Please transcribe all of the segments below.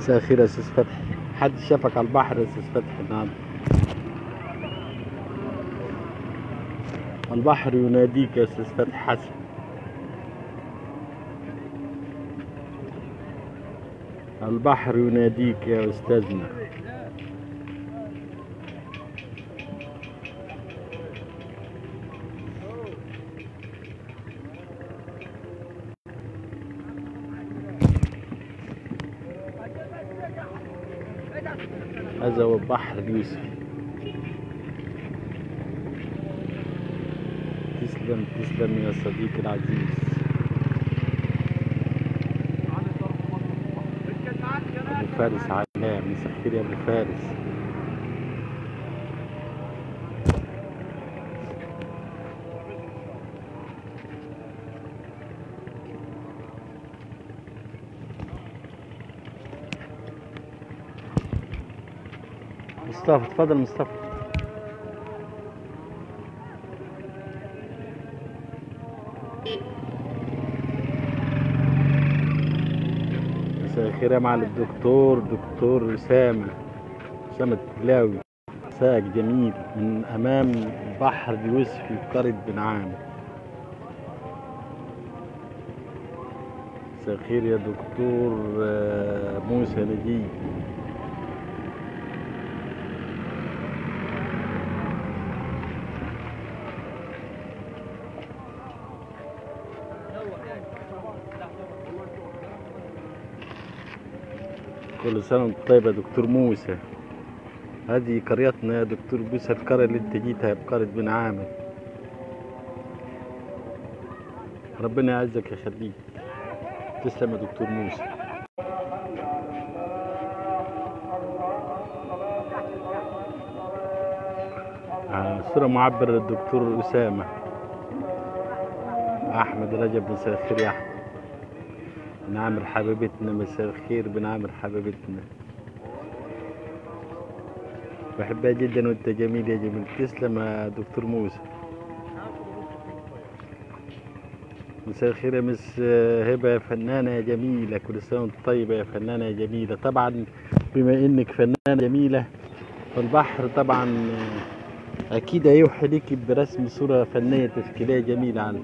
مساء الخير يا استاذ فتحي حد شافك على البحر يا استاذ فتحي النهارده البحر يناديك يا استاذ فتحي حسن البحر يناديك يا استاذنا هذا هو البحر اليوسفي تسلم تسلم يا صديقي العزيز ابو فارس علام مساء الخير يا ابو فارس مصطفى اتفضل مصطفى مساء الخير يا معالي الدكتور دكتور أسامة أسامة التلاوي مساءك جميل من أمام بحر اليوسفي في قرية بن عامر مساء الخير يا دكتور آه، موسى نجيب كل سنة وانت طيب يا دكتور موسى هذه قريتنا يا دكتور موسى القرية اللي انت جيتها بقرية بن عامر ربنا يعزك يخليك تسلم يا دكتور موسى آه، صورة معبر للدكتور أسامة أحمد رجب مساء الخير يا أحمد بنعمر حبيبتنا مساء الخير بنعمر حبيبتنا بحبها جدا وانت جميل يا جميل تسلم يا دكتور موسى مساء الخير يا مس هبة يا فنانة يا جميلة كل سنة وانت طيبة يا فنانة يا جميلة طبعا بما انك فنانة جميلة فالبحر طبعا اكيد هيوحي ليك برسم صورة فنية تشكيلية جميلة عنك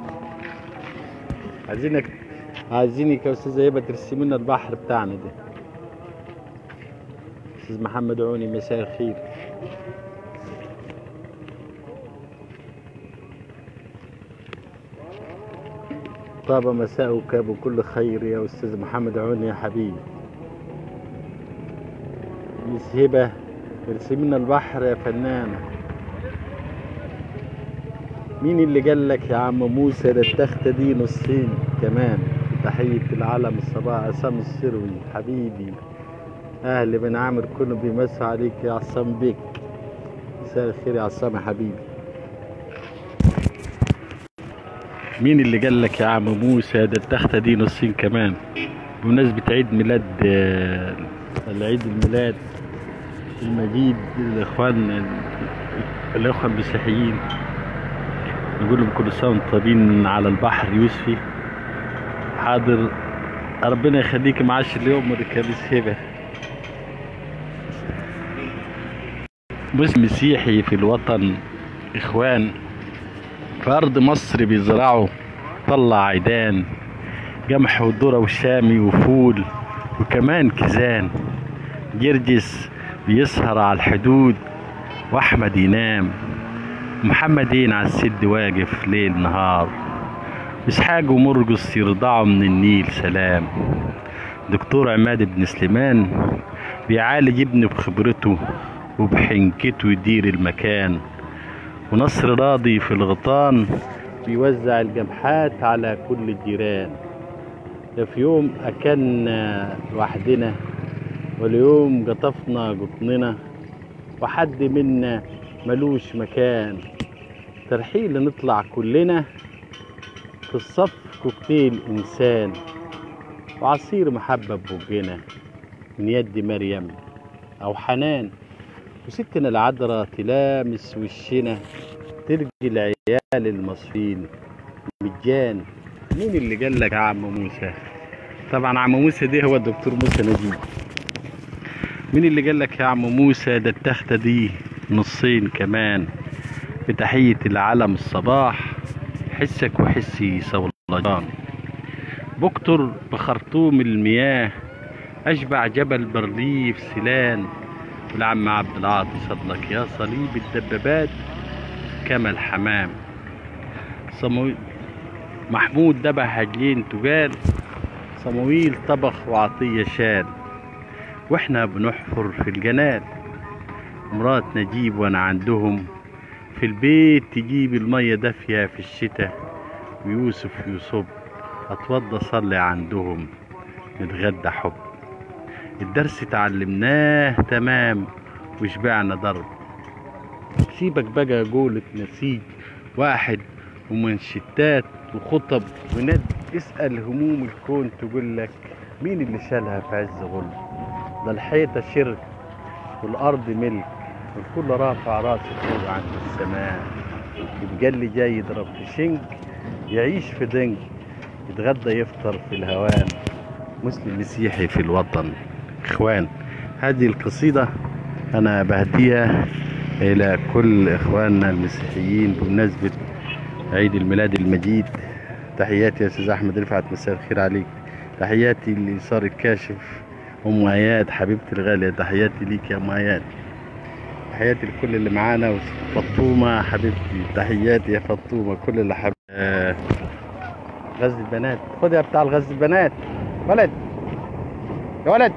عايزينك عايزينك يا استاذة هبة ترسمي لنا البحر بتاعنا ده استاذ محمد عوني مساء الخير طاب مساءك بكل خير يا استاذ محمد عوني يا حبيبي مس هبة ارسمي لنا البحر يا فنانة مين اللي قال لك يا عم موسى ده التختة دي نصين كمان تحية العالم الصباح عصام السروي حبيبي أهل بن عامر كانوا بيمسوا عليك يا عصام بيك مساء الخير يا عصام يا حبيبي مين اللي قال لك يا عم موسى ده التختة دي نصين كمان بمناسبة عيد ميلاد آه، العيد الميلاد المجيد الإخوان الإخوة المسيحيين نقول لهم كل سنة وانتم طيبين على البحر يوسفي حاضر ربنا يخليك معاش اليوم ودك يا مس هبة بص مسيحي في الوطن إخوان في أرض مصر بيزرعوا طلع عيدان قمح وذرة وشامي وفول وكمان كزان جرجس بيسهر على الحدود وأحمد ينام محمدين على السد واقف ليل نهار إسحاق ومرقص يرضعوا من النيل سلام دكتور عماد بن سليمان بيعالج ابنه بخبرته وبحنكته يدير المكان ونصر راضي في الغطان بيوزع الجمحات على كل الجيران ده في يوم أكلنا لوحدنا واليوم قطفنا قطننا وحد منا ملوش مكان ترحيل نطلع كلنا في الصف كوكتيل إنسان وعصير محبة بوجنا من يد مريم أو حنان وستنا العذراء تلامس وشنا ترجي العيال المصريين مجان مين اللي قال لك يا عم موسى طبعا عم موسى ده هو الدكتور موسى نجيب مين اللي قال لك يا عم موسى ده التختة دي نصين كمان بتحية العلم الصباح حسك وحسي صولجان بكتر بخرطوم المياه أشبع جبل برليف سلان والعم عبد العاطي صدلك يا صليب الدبابات كما الحمام صمويل محمود ذبح عجلين تجال صمويل طبخ وعطية شال واحنا بنحفر في الجنال مرات نجيب وانا عندهم في البيت تجيب المية دافية في الشتاء ويوسف يصب اتوضى صلي عندهم نتغدى حب الدرس اتعلمناه تمام وشبعنا ضرب سيبك بقى جولة نسيج واحد ومنشتات وخطب وند اسأل هموم الكون تقول لك مين اللي شالها في عز غل ده الحيطة شرك والأرض ملك والكل رافع راسه فوق عند السماء يتجلي جاي يضرب في شنك يعيش في دنك يتغدى يفطر في الهوان مسلم مسيحي في الوطن اخوان هذه القصيدة انا بهديها الى كل اخواننا المسيحيين بمناسبة عيد الميلاد المجيد تحياتي يا استاذ احمد رفعت مساء الخير عليك تحياتي اللي صار الكاشف ام اياد حبيبتي الغالية تحياتي ليك يا ام اياد تحياتي لكل اللي معانا فطومة حبيبتي تحياتي يا فطومة كل اللي حب آه، غزل البنات خد يا بتاع الغزل البنات ولد يا ولد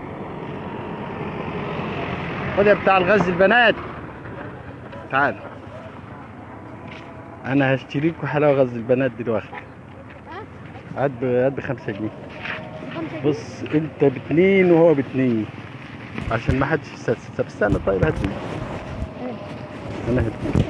خد يا بتاع الغزل البنات تعال انا هشتري لكم حلاوه غزل البنات دلوقتي هات ب- هات بخمسة جنيه بص انت باتنين وهو باتنين عشان ما حدش يستسلم طب استنى طيب هات انا هديك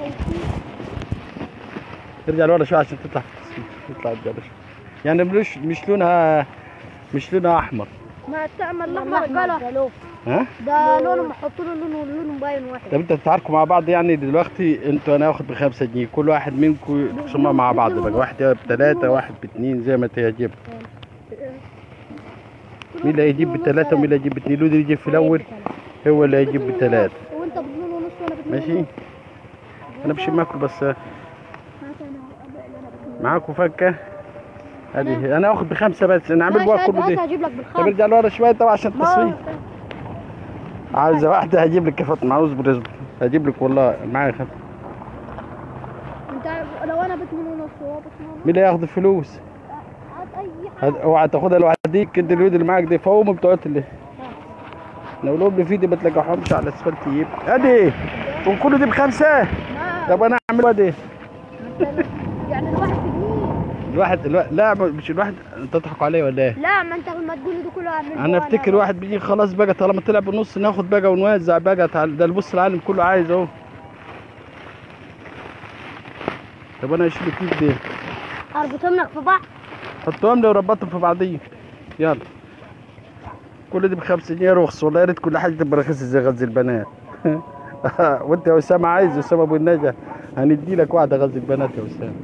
ارجع لورا شويه عشان تطلع في التصوير تطلع لورا شويه يعني مش مش لونها مش لونها احمر ما تعمل الاحمر قلم ها ده لونه محط له لون ولونه باين واحد طب انتوا تتعاركوا مع بعض يعني دلوقتي انتوا انا هاخد بخمسة جنيه كل واحد منكم يقسمها مع بعض بقى واحد بثلاثة واحد باتنين زي ما تعجب مين اللي هيجيب بثلاثة ومين اللي هيجيب باتنين لودي يجيب في الاول هو اللي هيجيب بثلاثة وانت بتقول ونص وانا بتقول ماشي انا مش معاكم بس هات انا أبيع اللي انا بتقول معاكم فكة هذه انا هاخد بخمسة بس انا عامل ماشي، بقى هات- كله هات دي هجيب لك طب بالخمس ارجع لورا شوية طبعا عشان ما- التصوير عايزة واحدة هجيب لك يا فاطمة عاوز برزق هجيب لك والله معايا خمسة انت عارف- لو انا باتنين ونص وهو باتنين ونص مين اللي هياخد الفلوس؟ هات اي حاجه هاد- اوعى تاخدها لوحديك كده الواد اللي معاك دي فهم بتوع اللي لو لهم اللي في دي ما تلاقيهمش على الاسفلت يجيب ادي وكله دي بخمسه ما طب انا اعمل وادي يعني الواحد بجنيه الواحد الوا... لا مش الواحد انت تضحكوا عليا ولا ايه؟ لا ما انت ما تقول لي ده كله اعمل انا افتكر واحد بيجي خلاص بقى طالما طلع بالنص ناخد بقى ونوزع بقى تعال ده البص العالم كله عايز اهو طب انا اشيل كيف دي اربطهم لك في بعض حطهم لي وربطهم في بعضيهم يلا كل دي بخمسة جنيه رخص والله يا ريت كل حاجة تبقى رخيصة زي غزل البنات وانت يا اسامة عايز اسامة ابو النجا هندي لك واحدة غزل البنات يا اسامة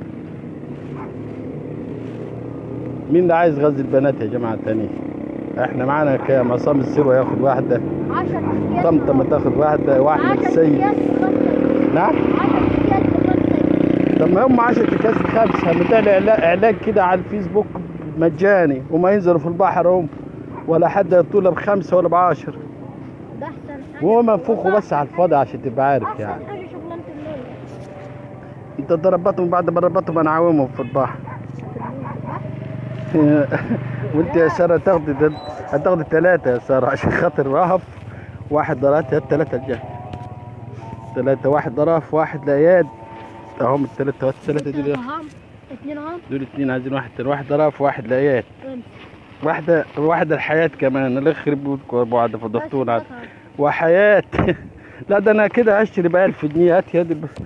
مين اللي عايز غزل البنات يا جماعة تاني احنا معانا كام عصام السروة ياخد واحدة 10 اكياس طمطم تاخد واحدة واحمد 10 السيد اكياس بخمسة نعم 10 اكياس بخمسة طب ما هم 10 اكياس بخمسه هنبيع لي إعلا- اعلان كده على الفيسبوك مجاني وما ينزلوا في البحر هم ولا حد يطول بخمسه ولا بعشر ده احسن حاجه وهو منفوخه بس على الفاضي عشان تبقى عارف احسن يعني حاجه شغلانه الليل انت تربطهم بعد ما ربطهم انا عاومهم في البحر وانت يا ساره تاخدي ده- هتاخدي ثلاثه يا ساره عشان خاطر رهف واحد ضرات الثلاثه الجاي ثلاثه واحد ضراف واحد لاياد اهم الثلاثه الثلاثه دول اهم اثنين اهم دول اثنين عايزين واحد تاني واحد ضراف واحد لاياد واحدة واحدة الحياة كمان الله يخرب بيوتكم يا ابو عاد فضحتونا عاد. وحياة لا ده انا كده هشتري ب 1000 جنيه هات يا دي بس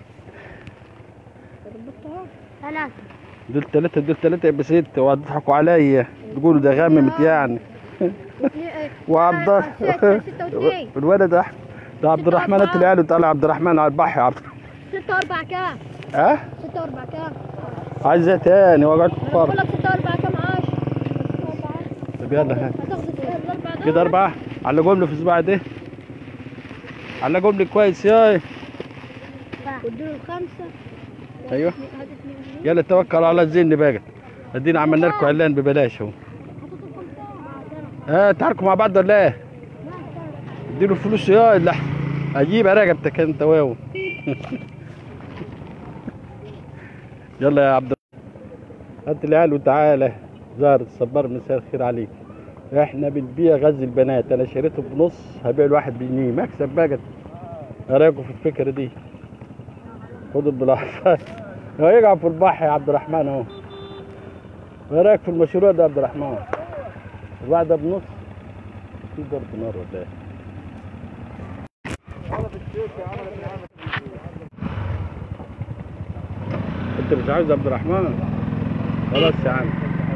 ثلاثة دول ثلاثة دول ثلاثة يبقى ستة وهتضحكوا عليا تقولوا ده غممت يعني وعبد ستة واثنين الولد احمد ده عبد الرحمن أربعة. طلع له طالع عبد الرحمن على البحر يا عبد ستة وأربعة كام؟ ها ستة وأربعة كام؟ عايز إيه تاني وقعت أنا كفار بقول لك ستة وأربعة كام عاش؟ ستة وأربعة. طب يلا هات هتاخد الاربع دول كده اربعه علقهم لي في صباع ده علقهم لي كويس ياي واديله الخمسه ايوه هات اتنين جنيه يلا توكل على الزين بقى ادينا عملنا لكم اعلان ببلاش اهو حطيته الخمسه مع سنه ها تعاركوا مع بعض ولا ايه؟ مع سنه اديله فلوس يا لا اجيب رقبتك انت واو يلا يا عبد هات العيال وتعالى زهر الصبار مساء الخير عليك احنا بنبيع غزل البنات انا شريته بنص هبيع الواحد بجنيه مكسب بقى ايه رايكم في الفكره دي خدوا بالعفاف هو يقع في البحر يا عبد الرحمن اهو ايه رايك في المشروع ده يا عبد الرحمن الواحده بنص في ضرب نار ولا ايه انت مش عاوز عبد الرحمن خلاص يا عم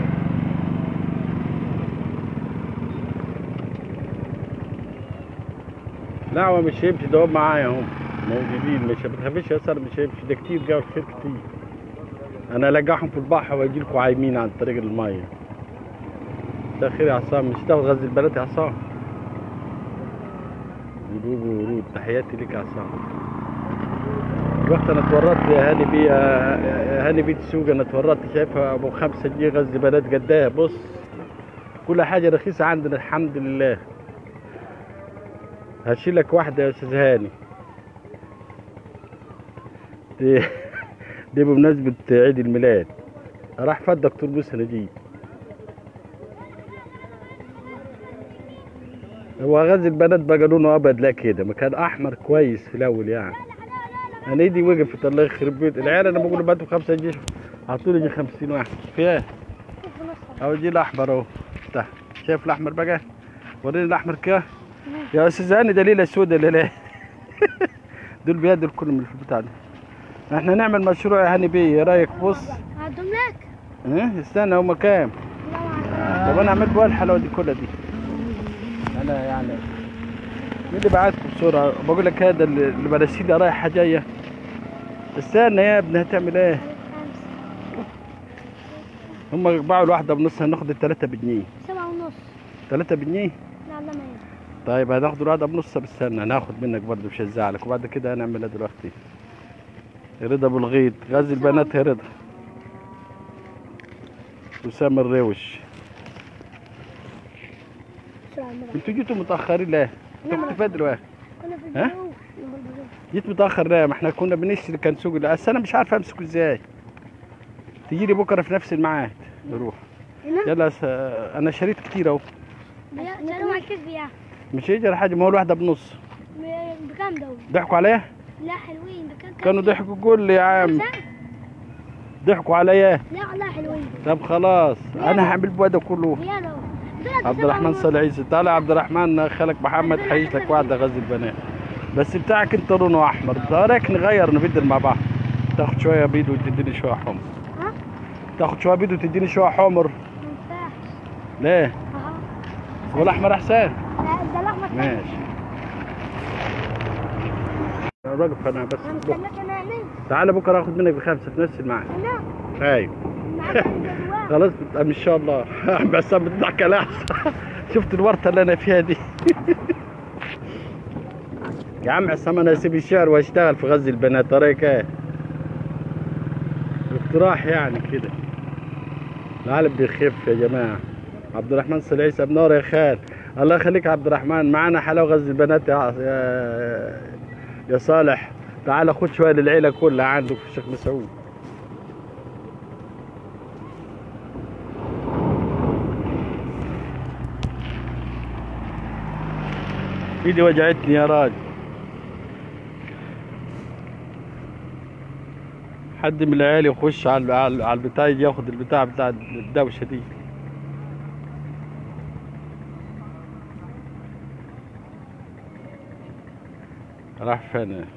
لا هو مش هيمشي ده هم معايا هم موجودين مش ما تخافيش يا سار مش هيمشي ده كتير جاوا الخير كتير انا القاهم في البحر واجي لكم عايمين عن طريق الميه ده خير يا عصام مش تاخد غزل البنات يا عصام ورود ورود تحياتي لك يا عصام الوقت انا اتورطت يا هاني بيه يا هاني بيه السوق انا اتورطت شايفها ابو خمسة جنيه غزل بنات قدها بص كل حاجة رخيصة عندنا الحمد لله هشيل لك واحدة يا استاذ هاني دي, دي بمناسبة عيد الميلاد راح فات دكتور موسى نجيب هو غزل البنات بقى لونه ابيض لا كده ما كان احمر كويس في الاول يعني انا ايدي وقفت الله يخرب بيت العيال انا بقول باتوا خمسة جيش حطوا لي 50 واحد في ايه شوف نص اهو دي الاحمر اهو ده شايف الاحمر بقى وريني الاحمر كده يا استاذ هاني دليل السود اللي لا دول بيد الكل من البتاع ده احنا نعمل مشروع يا هاني بيه ايه رايك بص هدوم لك اه استنى هما كام لا ما طب انا عملت بقى الحلاوه دي كلها دي انا يعني مين اللي بعتكم بسرعه بقول لك هذا اللي اللي برسيلي رايحه جايه استنى يا ابني هتعمل ايه خمسه هم باعوا الواحده بنص هناخد الثلاثه بجنيه سبعة ونص ثلاثه بجنيه لا لا ما هي طيب هناخد الواحده بنص بس استنى هناخد منك برضه مش هزعلك وبعد كده هنعملها دلوقتي رضا ابو الغيط غازي البنات يا رضا وسام الروش بسرعة المرة. انتوا جيتوا متاخرين ليه؟ انتوا كنتوا فين دلوقتي؟ كنا في ها؟ الجنوب نهر البلوغ. جيت متاخر ليه؟ ما احنا كنا بنشتري كان سوق لا اصل انا مش عارف امسكه ازاي تجي لي بكره في نفس الميعاد نروح هنا؟ يلا س... انا شريت كتير اهو بيا- سألوا عن كيف بيع مش هيجري حاجه ما هو الواحده بنص ب- بكام دول؟ ضحكوا عليا لا حلوين بكام كام كانوا ضحكوا قول لي يا عم خمسة؟ ضحكوا عليا لا لا حلوين طب خلاص انا هعمل بوده كله ريال اهو دول عبد سبعة الرحمن ونص. صالح عيسى تعالى يا عبد الرحمن خالك محمد حيش لك واحده غزل البنات بس بتاعك انت لونه احمر رايك نغير نبدل مع بعض تاخد شويه بيض وتديني شويه حمر ها؟ تاخد شويه بيض وتديني شويه حمر ما ينفعش ليه اها هو الاحمر احسن لا ده الاحمر تاني. ماشي الرقم انا بس انا بكرة. مستناك انا اعمل تعالى بكره اخد منك بخمسه في نفس الميعاد انا ايوه معاك الجواب. خلاص بت- ان شاء الله بس بتضحك على أحسن. شفت الورطه اللي انا فيها دي يا عم عصام انا اسيب الشعر واشتغل في غزل البنات رايك ايه اقتراح يعني كده العالم بيخف يا جماعه عبد الرحمن صليعيسى بنور يا خال الله يخليك يا عبد الرحمن معانا حلاوه غزل البنات يا يا, يا صالح تعال خد شويه للعيله كلها عندك في الشيخ مسعود ايدي وجعتني يا راجل حد من العيال يخش على على على البتاع يجي ياخد البتاع بتاع الدوشه دي راح فين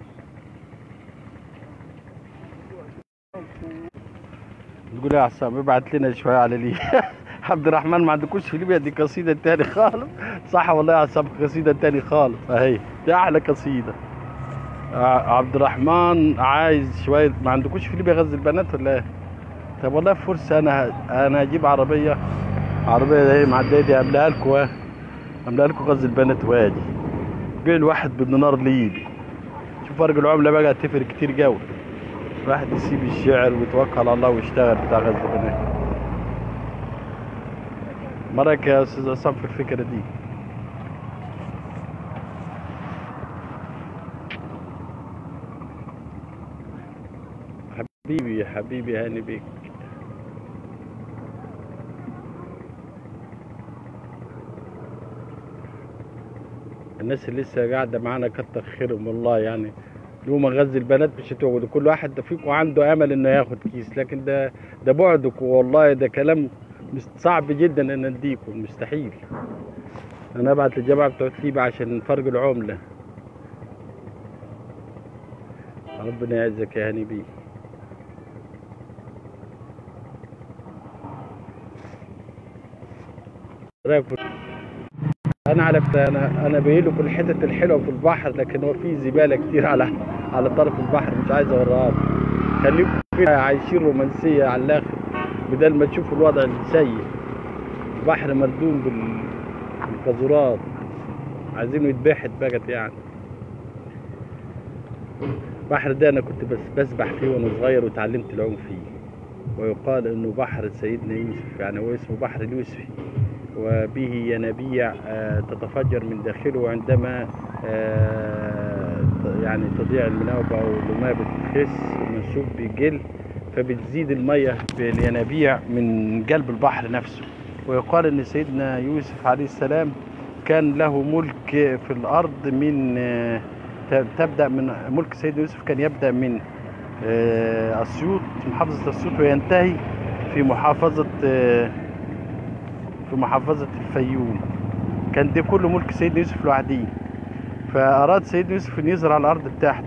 تقول إيه يا عصام ابعت لنا شويه على لي عبد الرحمن ما عندكوش في ليبيا دي قصيده تاني خالص صح والله يا عصام قصيده تاني خالص اهي دي احلى قصيده ع- عبد الرحمن عايز شويه ما عندكوش في ليبيا غزل البنات ولا ايه طب والله فرصه انا ه- انا هجيب عربيه عربية اهي معدية دي عاملاها لكم اهي. عاملاها لكم غزل البنات وادي بيع الواحد بالدينار ليبي شوف فرق العملة بقى تفرق كتير جو الواحد يسيب الشعر ويتوكل على الله ويشتغل بتاع غزل البنات مرك يا استاذ عصام في الفكرة دي حبيبي يا حبيبي هاني بيك الناس اللي لسه قاعده معانا كتر خيرهم والله يعني يوم غزي البنات مش هتقعدوا كل واحد فيكم عنده امل انه ياخد كيس لكن ده ده بعدكم والله ده كلام مست- صعب جدا ان اديكم مستحيل انا ابعت للجماعه بتوع ليبيا عشان فرق العمله ربنا يعزك يا هاني بيه رأيك في- انا على فكرة انا انا باين لكم الحتت الحلوه في البحر لكن هو في زباله كتير على على طرف البحر مش عايز اوريها لكم. خليكم كده عايشين رومانسيه على الاخر بدل ما تشوفوا الوضع السيء البحر مردوم بال- بالقاذورات عايزينه يتبحت بقت يعني البحر ده انا كنت بس بسبح فيه وانا صغير وتعلمت العوم فيه ويقال انه بحر سيدنا يوسف يعني هو اسمه بحر اليوسفي وبه ينابيع آه، تتفجر من داخله عندما آه، يعني تضيع المناوبة أو الماء بتخس المنسوب بيقل فبتزيد المية بالينابيع من قلب البحر نفسه ويقال ان سيدنا يوسف عليه السلام كان له ملك في الارض من آه، ت- تبدا من ملك سيدنا يوسف كان يبدا من آه، اسيوط محافظه اسيوط وينتهي في محافظه آه، في محافظه الفيوم كان ده كله ملك سيدنا يوسف لوحده فاراد سيدنا يوسف ان يزرع الارض بتاعته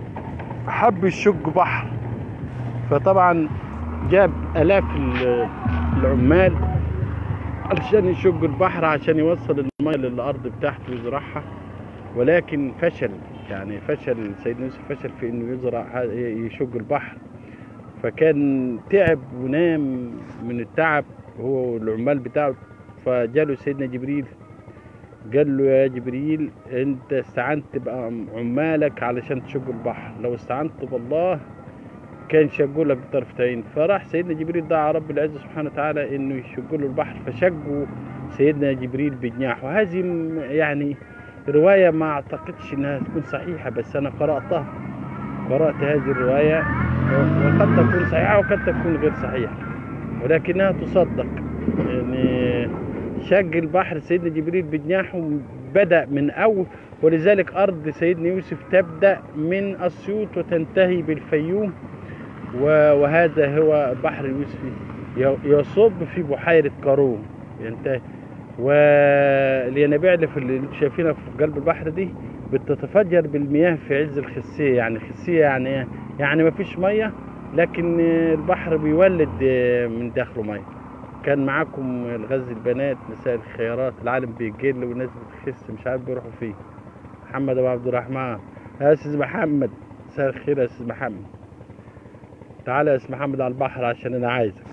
حب يشق بحر فطبعا جاب الاف ال- العمال علشان يشق البحر عشان يوصل الماء للارض بتاعته ويزرعها ولكن فشل يعني فشل سيدنا يوسف فشل في انه يزرع ه- يشق البحر فكان تعب ونام من التعب هو والعمال بتاعه فجاله سيدنا جبريل قال له يا جبريل انت استعنت بعمالك علشان تشق البحر لو استعنت بالله كان شقوا لك بطرفتين فراح سيدنا جبريل دعا رب العزة سبحانه وتعالى انه يشق له البحر فشقوا سيدنا جبريل بجناحه هذه م- يعني رواية ما اعتقدش انها تكون صحيحة بس انا قرأتها قرأت هذه الرواية و- وقد تكون صحيحة وقد تكون غير صحيحة ولكنها تصدق يعني شق البحر سيدنا جبريل بجناحه بدأ من أول ولذلك أرض سيدنا يوسف تبدأ من أسيوط وتنتهي بالفيوم و- وهذا هو البحر اليوسفي ي- يصب في بحيرة قارون ينتهي والينابيع اللي في اللي انتوا شايفينها في قلب البحر دي بتتفجر بالمياه في عز الخسية يعني خسية يعني إيه؟ يعني ما فيش مية لكن البحر بيولد من داخله مية كان معاكم الغز البنات مساء الخيارات العالم بيقل والناس بتخس مش عارف بيروحوا فين محمد ابو عبد الرحمن يا استاذ محمد مساء الخير يا استاذ محمد تعالى يا استاذ محمد على البحر عشان انا عايزك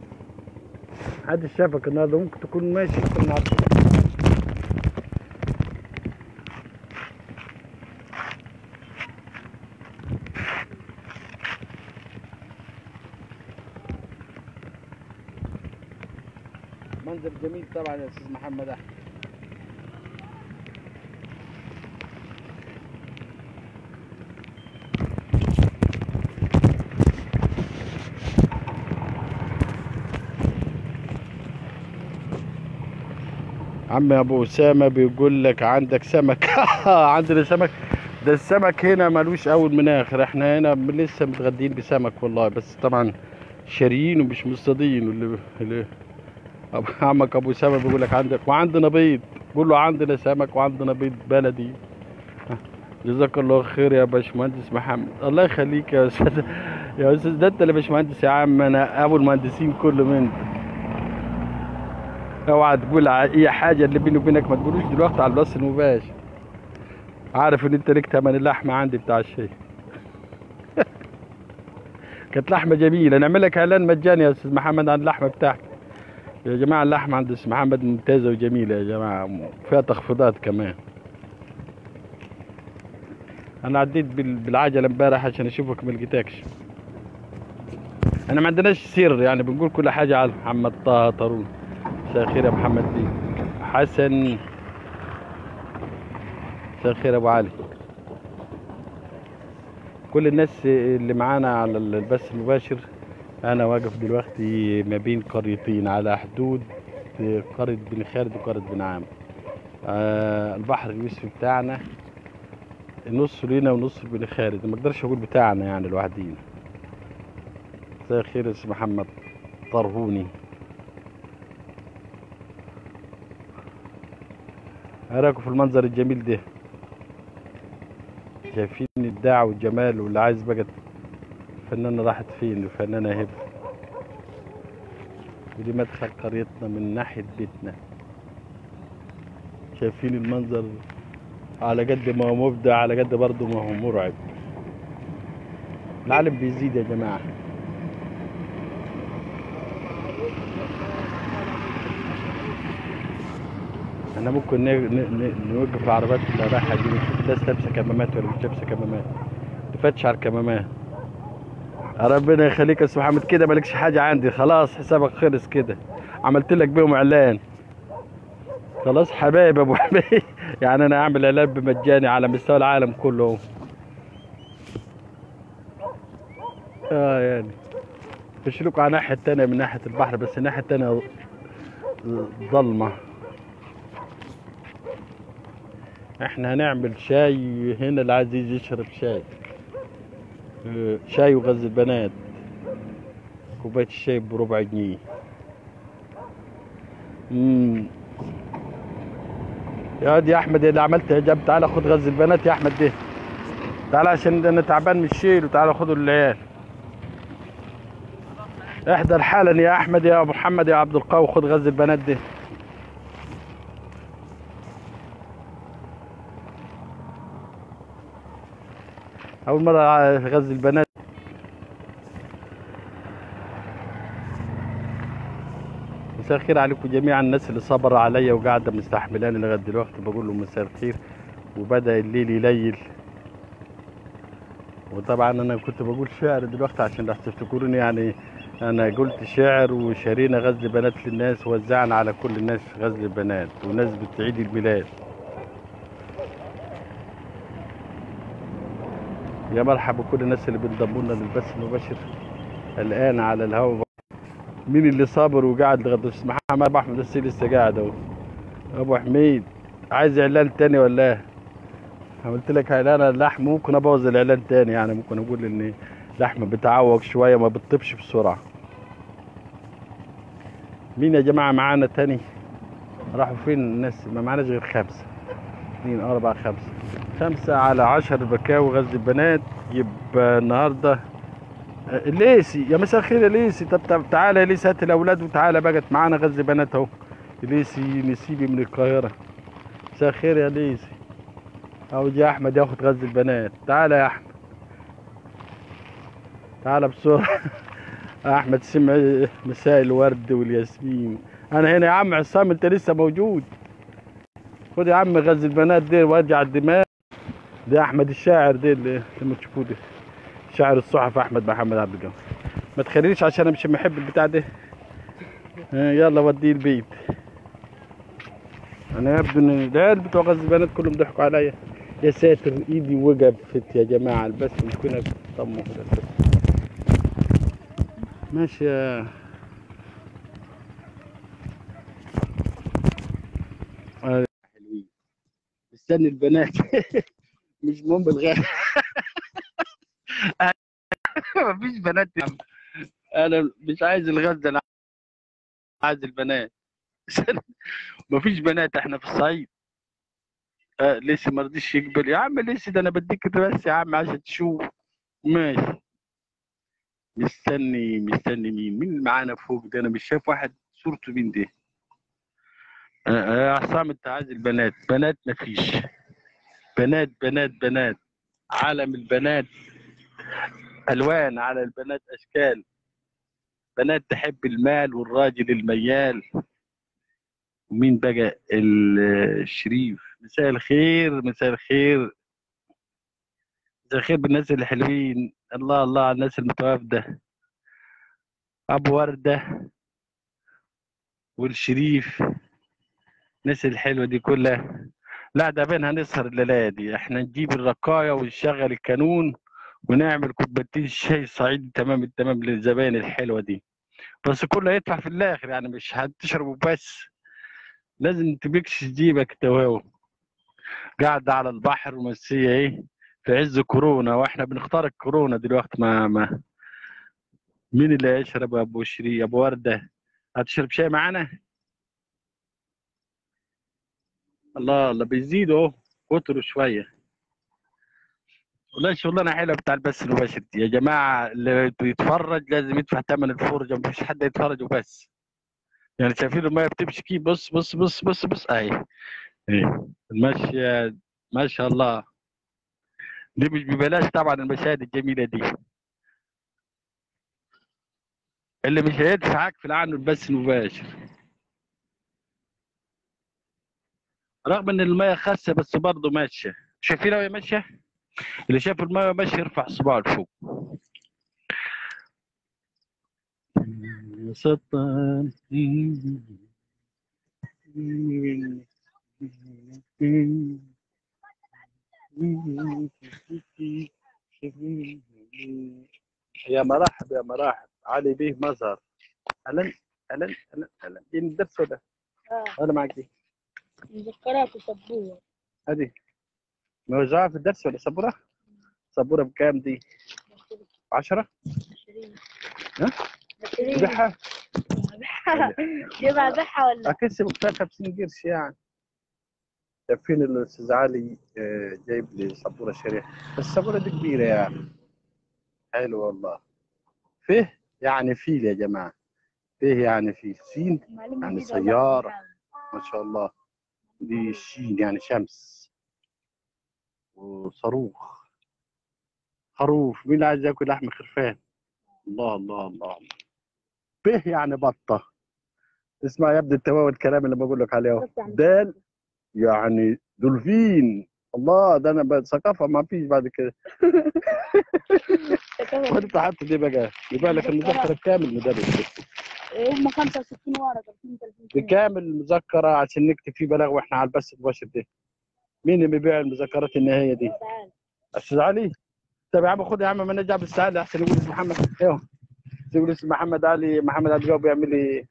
حد شافك النهارده ممكن تكون ماشي تكون عارف منظر جميل طبعا يا استاذ محمد احمد عم ابو اسامه بيقول لك عندك سمك عندنا سمك ده السمك هنا ملوش اول من اخر احنا هنا لسه متغدين بسمك والله بس طبعا شاريين ومش مصطادين واللي اللي أبو- عمك ابو اسامه بيقول لك عندك وعندنا بيض قول له عندنا سمك وعندنا بيض بلدي جزاك الله خير يا باشمهندس محمد الله يخليك يا استاذ يا استاذ ده انت اللي باشمهندس يا عم انا ابو المهندسين كله من اوعى تقول ع- اي حاجه اللي بيني وبينك ما تقولوش دلوقتي على البث المباشر عارف ان انت ليك تمن اللحمه عندي بتاع الشيء كانت لحمه جميله نعمل لك اعلان مجاني يا استاذ محمد عن اللحمه بتاعتك يا جماعة اللحمة عند السي محمد ممتازة وجميلة يا جماعة فيها تخفيضات كمان أنا عديت بال- بالعجلة امبارح عشان أشوفك ما لقيتكش أنا ما عندناش سر يعني بنقول كل حاجة على محمد طه طارون مساء الخير يا محمد بيه حسن مساء الخير يا أبو علي كل الناس اللي معانا على البث المباشر انا واقف دلوقتي ما بين قريتين على حدود قرية بن خالد وقرية بن عامر آه البحر اليوسفي بتاعنا نص لينا ونص بن خالد ما اقدرش اقول بتاعنا يعني لوحدينا مساء الخير يا أستاذ محمد طرهوني ايه رايكم في المنظر الجميل ده شايفين الابداع والجمال واللي عايز بقى الفنانة راحت فين الفنانة هبة ودي مدخل قريتنا من ناحية بيتنا شايفين المنظر على قد ما هو مبدع على قد برضه ما هو مرعب العالم بيزيد يا جماعة احنا ممكن ن- ن- ن- نوقف العربيات اللي رايحة دي ونشوف الناس لابسة كمامات ولا مش لابسة كمامات نفتش على الكمامات ربنا يخليك يا استاذ محمد كده مالكش حاجة عندي خلاص حسابك خلص كده عملت لك بيهم اعلان خلاص حبايب ابو حبايب يعني انا اعمل اعلان بمجاني على مستوى العالم كله اهو. اه يعني مش لكم على الناحية التانية من ناحية البحر بس الناحية التانية ظلمة احنا هنعمل شاي هنا اللي عايز يجي يشرب شاي اه، شاي وغز البنات كوباية الشاي بربع جنيه مم. يا واد يا احمد اللي عملت اعجاب تعالى خد غز البنات يا احمد ده تعالى عشان انا تعبان من الشيل وتعالى خدوا العيال احضر حالا يا احمد يا محمد يا عبد القوي خد غز البنات ده اول مره غزي البنات مساء الخير عليكم جميعا الناس اللي صبر عليا وقاعده مستحملاني لغايه دلوقتي بقول لهم مساء الخير وبدا الليل يليل وطبعا انا كنت بقول شعر دلوقتي عشان راح تفتكروني يعني انا قلت شعر وشارينا غزل بنات للناس وزعنا على كل الناس غزل بنات ونسبة عيد الميلاد يا مرحبا بكل الناس اللي بينضموا لنا للبث المباشر الان على الهواء مين اللي صابر وقاعد لغايه الصبح؟ محمد ابو احمد السيد لسه قاعد اهو ابو حميد عايز اعلان تاني ولا ايه؟ عملت لك اعلان اللحم ممكن ابوظ الاعلان تاني يعني ممكن اقول ان اللحمه بتعوق شويه ما بتطيبش بسرعه مين يا جماعه معانا تاني راحوا فين الناس ما معناش غير خمسه اثنين اربعه خمسه خمسه على عشر بكاوي غزل البنات يبقى النهارده آه، ليسي يا مساء الخير يا ليسي طب طب تعالى يا ليسي هات الاولاد وتعالى بقت معانا غزل بنات اهو ليسي نسيبي من القاهره مساء الخير يا ليسي اهو جه احمد ياخد غزل البنات تعالى يا احمد تعالى بسرعه احمد سمع مساء الورد والياسمين انا هنا يا عم عصام انت لسه موجود خد يا عم غزل البنات دي وادي على الدماغ ده احمد الشاعر ده اللي لما تشوفوه ده شاعر الصحف احمد محمد عبد الجواد ما تخلينيش عشان انا مش محب البتاع ده ها، يلا وديه البيت انا يبدو ان العيال بتوع غزل البنات كلهم ضحكوا عليا يا ساتر ايدي وقفت يا جماعه البس ممكن طمه كده ماشي يا آه، حلوين مستني البنات مش مهم الغاية مفيش بنات يا عم انا مش عايز الغزة انا عايز البنات مفيش بنات احنا في الصعيد آه لسه ما رضيش يقبل يا عم لسه ده انا بديك بس يا عم عشان تشوف ماشي مستني مستني مين مين اللي معانا فوق ده انا مش شايف واحد صورته مين ده آه، آه، يا عصام انت عايز البنات بنات مفيش بنات بنات بنات عالم البنات الوان على البنات اشكال بنات تحب المال والراجل الميال ومين بقى ال- الشريف مساء الخير مساء الخير مساء الخير بالناس الحلوين الله الله على الناس المتوافدة أبو وردة والشريف الناس الحلوة دي كلها لا ده بين هنسهر الليلة دي احنا نجيب الرقاية ونشغل الكانون ونعمل كوبايتين شاي صعيدي تمام التمام للزباين الحلوة دي بس كله يدفع في الآخر يعني مش هتشربوا بس لازم تبكش جيبك تواو قاعد على البحر ومسية ايه في عز كورونا واحنا بنختار الكورونا دلوقتي ما ما مين اللي هيشرب يا ابو شري ابو ورده هتشرب شاي معانا الله الله بيزيد اهو كتروا شويه والله شغلانه حلوه بتاع البث المباشر دي يا جماعه اللي بيتفرج لازم يدفع ثمن الفرجه مفيش حد يتفرج وبس يعني شايفين الميه بتمشي كي بص بص بص بص بص اهي ايه المشي ما شاء الله دي مش ببلاش طبعا المشاهد الجميله دي اللي مش هيدفع اقفل عنه البث المباشر رغم ان الميه خاسه بس برضه ماشيه شايفين وهي ماشيه اللي شاف الميه ماشيه يرفع صباعه لفوق يا سلطان يا مرحب يا مرحب علي بيه مظهر اهلا اهلا اهلا اهلا دي الدرس ولا اه ولا معك دي مذكرات وسبوره هذه موزعة في الدرس ولا سبورة؟ سبورة بكام دي؟ 10 عشرين ها؟ عشرين بيعها دي بعدها ولا اكسب بتاع 50 قرش يعني شايفين الاستاذ علي آه، جايب لي سبورة شريحة بس السبورة دي كبيرة يعني حلو والله فيه يعني فيل يا جماعة فيه يعني فيل سين معلومة يعني جديدة والله. سيارة. ما شاء الله دي شين يعني شمس وصاروخ خروف مين عايز ياكل لحم خرفان الله الله الله به يعني بطة اسمع يا ابني التواوي الكلام اللي بقول لك عليه اهو. بس يعني دال يعني دولفين الله ده انا بقى ثقافه ما فيش بعد كده تكون- وانت حاطط دي بقى يبقى لك المذكره بكامل مدرس هم 65 ورقة 32 بكامل المذكره عشان نكتب فيه بلاغ واحنا على البث المباشر ده مين اللي بيبيع المذكرات النهائيه دي؟ تعال استاذ علي طب يا عم خد يا عم ما نرجع بالسعاده احسن يقول اسم محمد ايوه يقول اسم محمد علي محمد علي جاوب يعمل لي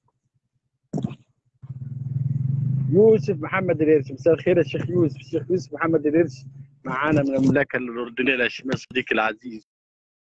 يوسف محمد الهرش مساء الخير يا شيخ يوسف الشيخ يوسف محمد الهرش معانا من المملكه الاردنيه الهاشميه صديقي العزيز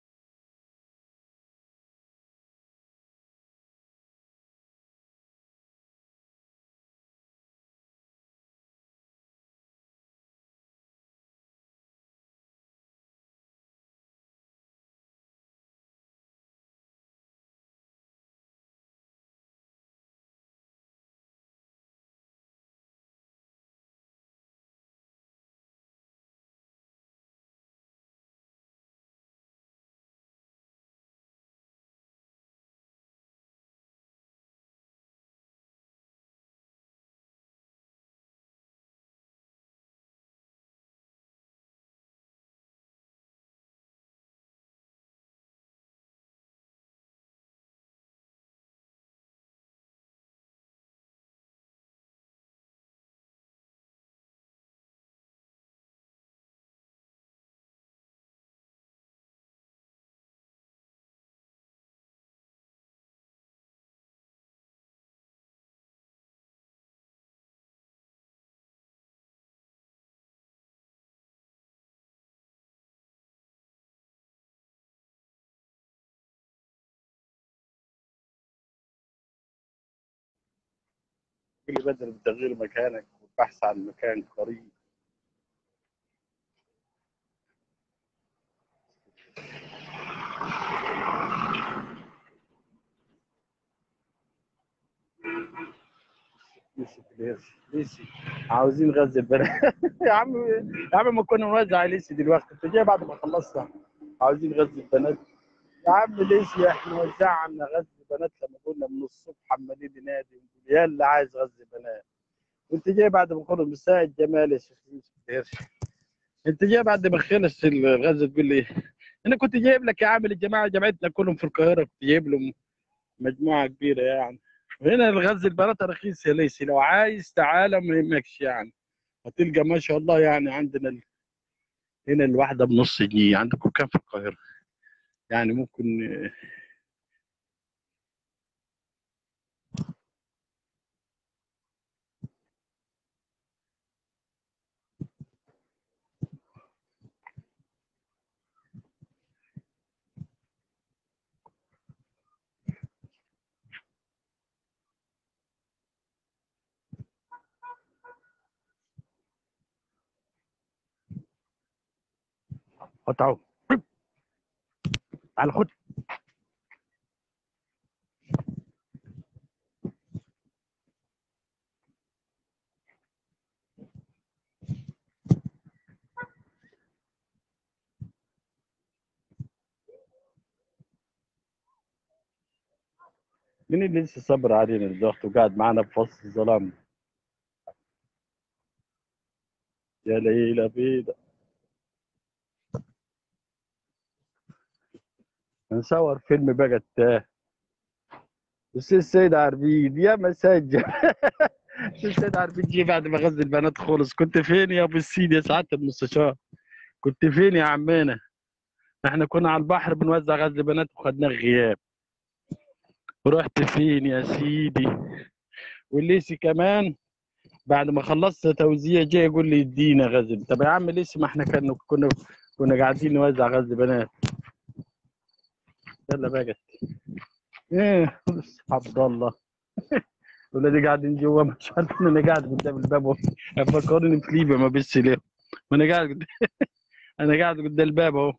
كل بدل بتغيير مكانك والبحث عن مكان قريب يوسف الهرش ليسي عاوزين غزة البنات يا عم يا عم ما كنا نوزع ليسي دلوقتي انت جاي بعد ما خلصنا عاوزين غزة البنات يا عم ليش يا احنا وزعنا غزل بنات لما قلنا من الصبح عمالين ننادي ونقول يا اللي عايز غزل بنات وانت جاي بعد ما خلص مساء الجمال يا شيخ يوسف خير. انت جاي بعد ما خلص الغزل تقول لي انا كنت جايب لك يا عامل الجماعه جمعتنا كلهم في القاهره كنت جايب لهم مجموعه كبيره يعني هنا الغزل البنات رخيص يا ليسي لو عايز تعالى ما يهمكش يعني هتلقى ما شاء الله يعني عندنا ال... هنا الواحده بنص جنيه عندكم كام في القاهره يعني ممكن خد تعال تعال خد مين اللي لسه صبر علينا الضغط وقاعد معانا في وسط الظلام يا ليلى بيضة هنصور فيلم بقى التاه بس السيد عربيد يا مساج السيد عربيد جه بعد ما غزل البنات خلص كنت فين يا ابو السيد يا سعاده المستشار كنت فين يا عمنا احنا كنا على البحر بنوزع غزل بنات وخدناه غياب رحت فين يا سيدي والليسي كمان بعد ما خلصت توزيع جاي يقول لي ادينا غزل طب يا عم ليسي ما احنا كنا كنا كنا قاعدين نوزع غزل بنات يلا بقى ايه عبد الله ولادي قاعدين جوا مش عارف ان انا قاعد قدام الباب اهو فكروني في ليبيا ما بس ليه ما انا قاعد قد... انا قاعد قدام الباب اهو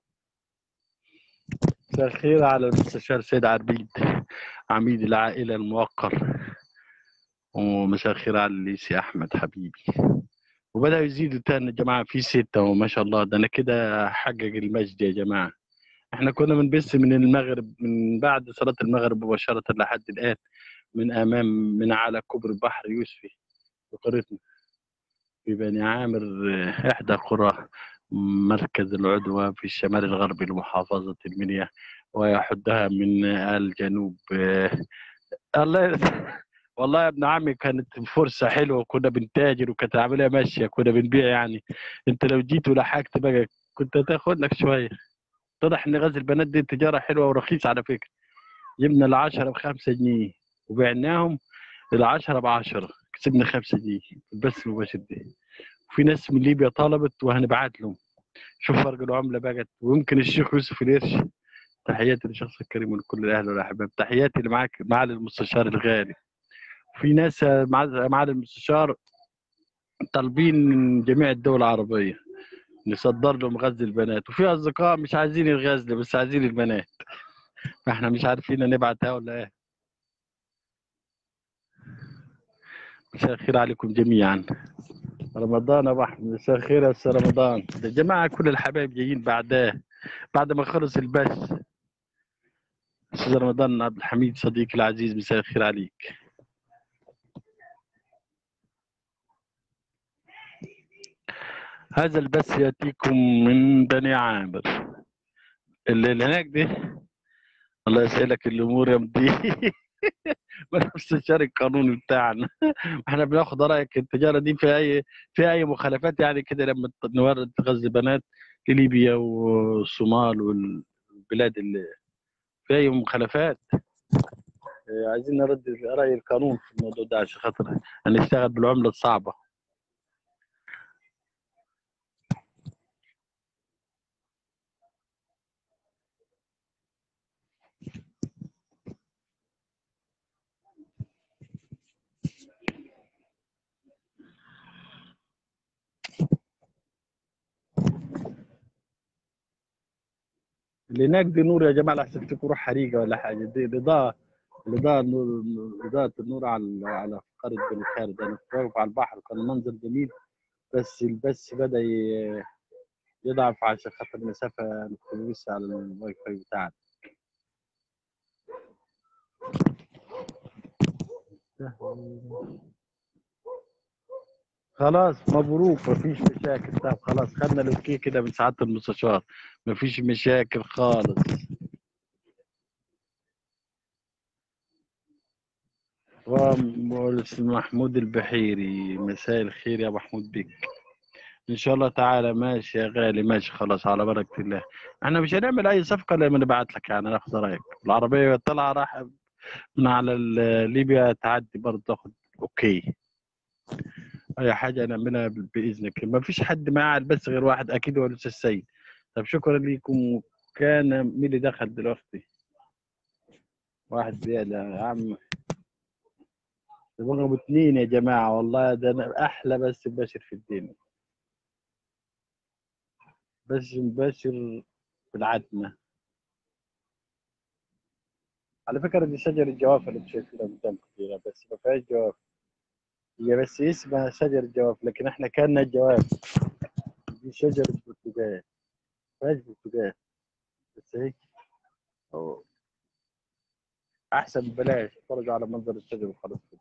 مساء الخير على المستشار سيد عربيد عميد العائله الموقر ومساء الخير على الليسي احمد حبيبي وبداوا يزيدوا تاني يا جماعه في سته وما شاء الله ده انا كده حقق المجد يا جماعه احنا كنا بنبث من المغرب من بعد صلاه المغرب مباشره لحد الان من امام من على كوبري البحر يوسفي في قريتنا في بني عامر آه، احدى قرى مركز العدوى في الشمال الغربي لمحافظه المنيا ويحدها من الجنوب آه، الله يرضى- والله يا ابن عمي كانت فرصه حلوه وكنا بنتاجر وكانت العمليه ماشيه كنا بنبيع يعني انت لو جيت ولحقت بقى كنت هتاخد لك شويه اتضح ان غزل البنات دي تجاره حلوه ورخيصه على فكره جبنا العشرة بخمسة جنيه وبعناهم العشرة بعشرة كسبنا خمسة جنيه بس المباشر دي وفي ناس من ليبيا طلبت وهنبعت لهم شوف فرق العملة بقت ويمكن الشيخ يوسف القرش تحياتي للشخص الكريم ولكل الاهل والاحباب تحياتي اللي معاك معالي المستشار الغالي في ناس مع- معالي المستشار طالبين من جميع الدول العربية نصدر لهم غزل البنات وفي اصدقاء مش عايزين الغزل بس عايزين البنات فاحنا مش عارفين نبعتها ولا ايه مساء الخير عليكم جميعا رمضان يا ابو احمد مساء الخير يا استاذ رمضان يا جماعه كل الحبايب جايين بعداه بعد ما خلص البث استاذ رمضان عبد الحميد صديقي العزيز مساء الخير عليك هذا البث ياتيكم من بني عامر اللي اللي هناك دي الله يسهلك الامور يا مدير ما المستشار القانوني بتاعنا احنا بناخد رايك التجاره دي في اي في اي مخالفات يعني كده لما ت- نورد غزل بنات لليبيا والصومال والبلاد اللي في اي مخالفات اه، عايزين نرد راي القانون في الموضوع ده عشان خاطر هنشتغل بالعمله الصعبه اللي هناك دي نور يا جماعه لحسن تكون روح حريقه ولا حاجه دي الاضاءه الاضاءه النور اضاءه النور على على قريه بني خالد انا كنت واقف على البحر وكان المنظر جميل بس البث بدا ي- يضعف عشان خاطر المسافه الكويسه على الواي فاي بتاعنا خلاص مبروك مفيش مشاكل طب خلاص خدنا الاوكي كده من سعاده المستشار مفيش مشاكل خالص ومؤلف محمود البحيري مساء الخير يا محمود بك ان شاء الله تعالى ماشي يا غالي ماشي خلاص على بركه الله احنا مش هنعمل اي صفقه لما نبعت لك يعني ناخد رايك العربيه طلع راح من على ال- ليبيا تعدي برضه تاخد اوكي اي حاجه نعملها ب- باذنك ما فيش حد معاه بس غير واحد اكيد هو الاستاذ السيد طب شكرا لكم كان مين اللي دخل دلوقتي واحد زياده يا عم رقم اثنين يا جماعه والله ده أنا احلى بس مباشر في الدنيا بس مباشر في العتمه على فكره دي شجر الجوافه اللي انتم شايفينها قدامكم دي بس ما فيهاش جواف هي بس اسمها شجر الجواف لكن احنا كنا الجواف دي شجر البرتقال ما فيهاش برتقال بس هيك أهو. احسن ببلاش اتفرجوا على منظر الشجر وخلاص كده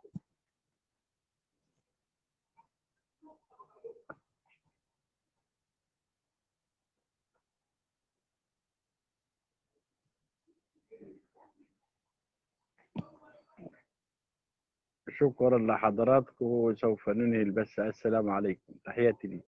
شكرا لحضراتكم وسوف ننهي البث السلام عليكم تحياتي لي